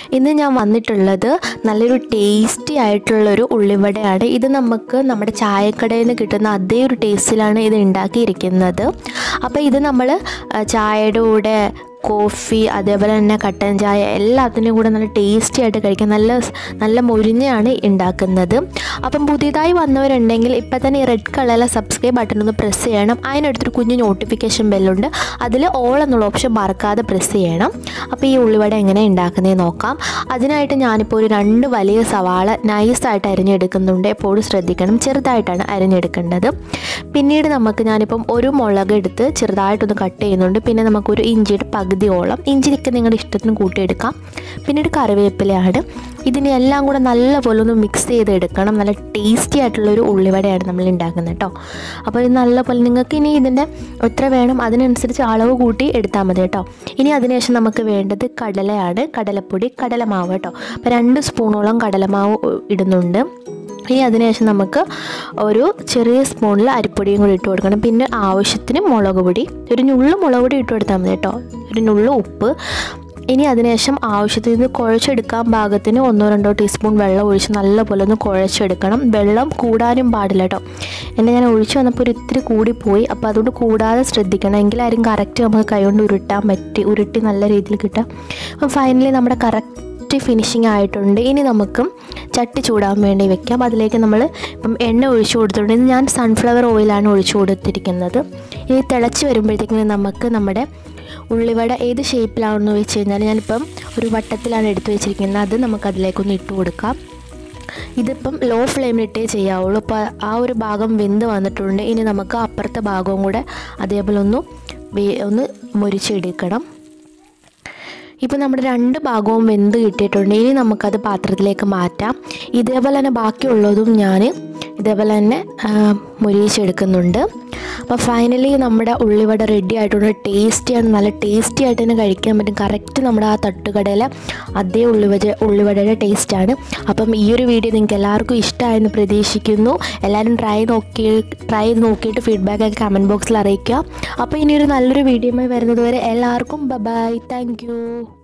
ഇന്ന് ഞാൻ വന്നിട്ടുള്ളത് നല്ലൊരു ടേസ്റ്റി ആയിട്ടുള്ളൊരു ഉള്ളിവടയാണ് ഇത് നമുക്ക് നമ്മുടെ ചായക്കടയിൽ നിന്ന് കിട്ടുന്ന അതേ ഒരു ടേസ്റ്റിലാണ് ഇത് ഉണ്ടാക്കിയിരിക്കുന്നത് അപ്പോൾ ഇത് നമ്മൾ ആ, ചായയുടെ കൂടെ കോഫി അതേപോലെ തന്നെ കട്ടൻ ചായ എല്ലാത്തിനും കൂടെ നല്ല ടേസ്റ്റി ആയിട്ട് കഴിക്കാൻ നല്ല നല്ല മൊരിഞ്ഞാണ് ഉണ്ടാക്കുന്നത് അപ്പം പുതിയതായി വന്നവരുണ്ടെങ്കിൽ ഇപ്പം തന്നെ ഈ റെഡ് കളറിലെ സബ്സ്ക്രൈബ് ബട്ടൺ ഒന്ന് പ്രസ് ചെയ്യണം അതിനടുത്തൊരു കുഞ്ഞു നോട്ടിഫിക്കേഷൻ ബെല്ലുണ്ട് അതിൽ ഓൾ എന്നുള്ള ഓപ്ഷൻ മറക്കാതെ പ്രസ് ചെയ്യണം അപ്പോൾ ഈ ഉള്ളിവട എങ്ങനെ ഉണ്ടാക്കുന്നതെന്ന് നോക്കാം അതിനായിട്ട് ഞാനിപ്പോൾ ഒരു രണ്ട് വലിയ സവാള നൈസായിട്ട് അരിഞ്ഞെടുക്കുന്നുണ്ട് എപ്പോഴും ശ്രദ്ധിക്കണം ചെറുതായിട്ടാണ് അരിഞ്ഞെടുക്കേണ്ടത് പിന്നീട് നമുക്ക് ഞാനിപ്പം ഒരു മുളക് എടുത്ത് ചെറുതായിട്ടൊന്ന് കട്ട് ചെയ്യുന്നുണ്ട് പിന്നെ നമുക്കൊരു ഇഞ്ചിയുടെ പകുതിയോളം ഇഞ്ചിയൊക്കെ നിങ്ങളുടെ ഇഷ്ടത്തിന് കൂട്ടിയെടുക്കാം പിന്നീട് കറിവേപ്പിലയാണ് ഇതിനെ എല്ലാം കൂടെ നല്ലപോലെ ഒന്ന് മിക്സ് ചെയ്തെടുക്കണം നല്ല ടേസ്റ്റി ആയിട്ടുള്ളൊരു ഉള്ളിവടയാണ് നമ്മൾ ഉണ്ടാക്കുന്നത് കേട്ടോ അപ്പോൾ ഇത് നല്ലപോലെ നിങ്ങൾക്ക് ഇനി ഇതിൻ്റെ എത്ര വേണം അതിനനുസരിച്ച് അളവ് കൂട്ടി എടുത്താൽ മതി കേട്ടോ ഇനി അതിനുശേഷം നമുക്ക് വേണ്ടത് കടലയാണ് കടലപ്പൊടി കടലമാവ് കേട്ടോ അപ്പോൾ രണ്ട് സ്പൂണോളം കടലമാവ് ഇടുന്നുണ്ട് ഇനി അതിനുശേഷം നമുക്ക് ഒരു ചെറിയ സ്പൂണിൽ അരിപ്പൊടിയും കൂടി ഇട്ട് കൊടുക്കണം പിന്നെ ആവശ്യത്തിന് മുളക് പൊടി ഒരു നുള്ളു മുളക് പൊടി ഇട്ട് കൊടുത്താൽ മതി കേട്ടോ ഒരു നുള്ളു ഉപ്പ് ഇനി അതിനുശേഷം ആവശ്യത്തിന് ഇത് കുഴച്ചെടുക്കാൻ പാകത്തിന് ഒന്നോ രണ്ടോ ടീസ്പൂൺ വെള്ളം ഒഴിച്ച് നല്ലപോലെ ഒന്ന് കുഴച്ചെടുക്കണം വെള്ളം കൂടാനും പാടില്ല കേട്ടോ എന്നെ ഞാൻ ഒഴിച്ച് വന്നപ്പോൾ ഒരു ഇത്തിരി കൂടിപ്പോയി അപ്പോൾ അതുകൊണ്ട് കൂടാതെ ശ്രദ്ധിക്കണം എങ്കിലായിരിക്കും കറക്റ്റ് നമുക്ക് കൈകൊണ്ട് ഉരുട്ടാൻ പറ്റി ഉരുട്ടി നല്ല രീതിയിൽ കിട്ടുക അപ്പം ഫൈനലി നമ്മുടെ കറക്റ്റ് ഫിനിഷിംഗ് ആയിട്ടുണ്ട് ഇനി നമുക്ക് ചട്ടി ചൂടാൻ വേണ്ടി വെക്കാം അതിലേക്ക് നമ്മൾ ഇപ്പം എണ്ണ ഒഴിച്ചു കൊടുത്തിട്ടുണ്ട് ഇത് ഞാൻ സൺഫ്ലവർ ഓയിലാണ് ഒഴിച്ചു കൊടുത്തിരിക്കുന്നത് ഇനി തിളച്ച് വരുമ്പോഴത്തേക്കും നമുക്ക് നമ്മുടെ ഉള്ളിവട ഏത് ഷേപ്പിലാണെന്ന് വെച്ച് കഴിഞ്ഞാൽ ഞാനിപ്പം ഒരു വട്ടത്തിലാണ് എടുത്തു വെച്ചിരിക്കുന്നത് അത് നമുക്ക് അതിലേക്കൊന്ന് ഇട്ട് കൊടുക്കാം ഇതിപ്പം ലോ ഫ്ലെയിമിലിട്ടേ ചെയ്യാവുള്ളൂ അപ്പോൾ ആ ഒരു ഭാഗം വെന്ത് വന്നിട്ടുണ്ട് ഇനി നമുക്ക് അപ്പുറത്തെ ഭാഗവും കൂടെ അതേപോലെ ഒന്ന് വേ- ഒന്ന് മുരിച്ചെടുക്കണം ഇപ്പോൾ നമ്മുടെ രണ്ട് ഭാഗവും വെന്ത് കിട്ടിയിട്ടുണ്ട് ഇനി നമുക്കത് പാത്രത്തിലേക്ക് മാറ്റാം ഇതേപോലെ തന്നെ ബാക്കിയുള്ളതും ഞാൻ ഇതേപോലെ തന്നെ ആ, മുരിയിച്ചെടുക്കുന്നുണ്ട് അപ്പോൾ ഫൈനലി നമ്മുടെ ഉള്ളിവട റെഡി ആയിട്ടുണ്ട് ടേസ്റ്റിയാണ് നല്ല ടേസ്റ്റി ആയിട്ട് തന്നെ കഴിക്കാൻ പറ്റും കറക്റ്റ് നമ്മുടെ ആ തട്ടുകടയിലെ അതേ ഉള്ളിവട ഉള്ളിവടയുടെ ടേസ്റ്റാണ് അപ്പം ഈ ഒരു വീഡിയോ നിങ്ങൾക്ക് എല്ലാവർക്കും ഇഷ്ടമായെന്ന് പ്രതീക്ഷിക്കുന്നു എല്ലാവരും ട്രൈ നോക്കി ട്രൈ ചെയ്ത് നോക്കിയിട്ട് ഫീഡ്ബാക്കൊക്കെ കമൻറ്റ് ബോക്സിൽ അറിയിക്കുക അപ്പോൾ ഇനി ഒരു നല്ലൊരു വീഡിയോയുമായി വരുന്നത് വരെ എല്ലാവർക്കും ബൈ താങ്ക് യു